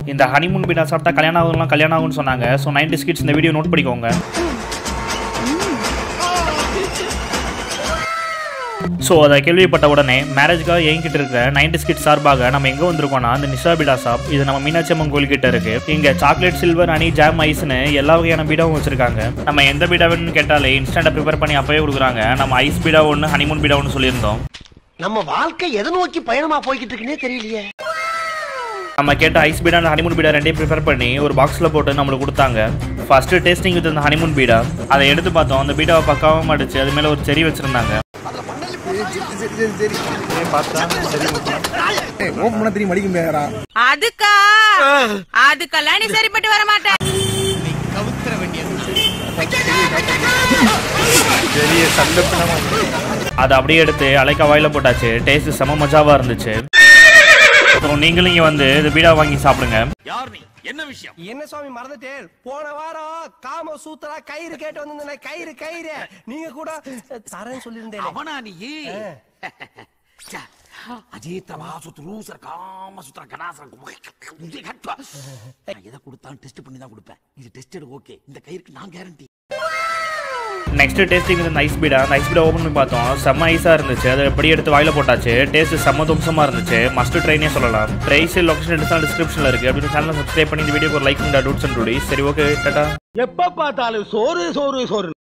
இந்த ஹனிமூன் பீடா சாப்பிட்டா கல்யாணம் ஆகும்லாம் கல்யாணம் ஆகும்னு சொன்னாங்க ஸோ நைன்டி ஸ்கிட்ஸ் இந்த வீடியோ நோட் பண்ணிக்கோங்க ஸோ அதை கேள்விப்பட்ட உடனே மேரேஜ்க்காக என்கிட்ட இருக்கிற நைன்டி ஸ்கிட் சார்பாக நம்ம எங்கே வந்திருக்கோம்னா அந்த நிஷா பீடா ஷாப் இது நம்ம மீனாட்சி அம்மன் கோயில் கிட்ட இருக்கு இங்கே சாக்லேட் சில்வர் அணி ஜாம் ஐஸ்னு எல்லா வகையான பீடாவும் வச்சிருக்காங்க நம்ம எந்த பீடா வேணும்னு கேட்டாலே இன்ஸ்டண்ட்டாக ப்ரிப்பேர் பண்ணி அப்பவே கொடுக்குறாங்க நம்ம ஐஸ் பீடா ஒன்று ஹனிமூன் பீடா ஒன்று சொல்லியிருந்தோம் நம்ம வாழ்க்கை எதை நோக்கி பயணமா போய்கிட்டு இருக்குன்னே தெரியலையே நம்ம கேட்ட ஐஸ் பீடா அந்த ஹனிமூன் பீடா ரெண்டையும் ப்ரிப்பேர் பண்ணி ஒரு பாக்ஸில் போட்டு நம்மளுக்கு கொடுத்தாங்க ஃபர்ஸ்ட் டேஸ்டிங் வித் அந்த ஹனிமூன் பீடா அதை எடுத்து பார்த்தோம் அந்த பீடாவை பக்காவும் அடிச்சு அது மேலே ஒரு செரி வச்சிருந்தாங்க ஓப்பன் பண்ண தெரியும் மடிக்க முடியாதா அதுக்கா அதுக்கெல்லாம் நீ சரிப்பட்டு வர மாட்ட அதை அப்படியே எடுத்து அலைக்கா வாயில போட்டாச்சு டேஸ்ட் செம மஜாவா இருந்துச்சு ஸோ நீங்களும் இங்கே வந்து இது பீடா வாங்கி சாப்பிடுங்க என்ன சுவாமி மறந்துட்டேன் போன வாரம் காம சூத்திரா கயிறு கேட்டு வந்திருந்தேன் கயிறு கயிறு நீங்க கூட தரேன்னு சொல்லியிருந்தேன் அவனா நீ அஜீத்தவா சுத்ரு சர்க்காம சுத்ர கடாசர எதை கொடுத்தாலும் டெஸ்ட் பண்ணி தான் கொடுப்பேன் இது டெஸ்டட் ஓகே இந்த கயிறுக்கு நான் கேரண்டி நெக்ஸ்ட் டேஸ்டிங் இந்த ஐஸ் பீடா அந்த ஐஸ் பீடா ஓப்பன் பண்ணி பார்த்தோம் செம்ம ஐஸாக இருந்துச்சு அதை எப்படி எடுத்து வாயில போட்டாச்சு டேஸ்ட் செம்ம தும்சமாக இருந்துச்சு மஸ்ட் ட்ரைனே சொல்லலாம் ப்ரைஸ் லொகேஷன் எடுத்தால் டிஸ்கிரிப்ஷனில் இருக்குது அப்படின்னு சேனலை சப்ஸ்கிரைப் பண்ணி இந்த வீடியோக்கு ஒரு லைக் பண்ணி டூட்ஸ் அண்ட் டூடி சரி ஓகே டாட்டா எப்ப பார்த்தாலும் சோறு சோறு சோறு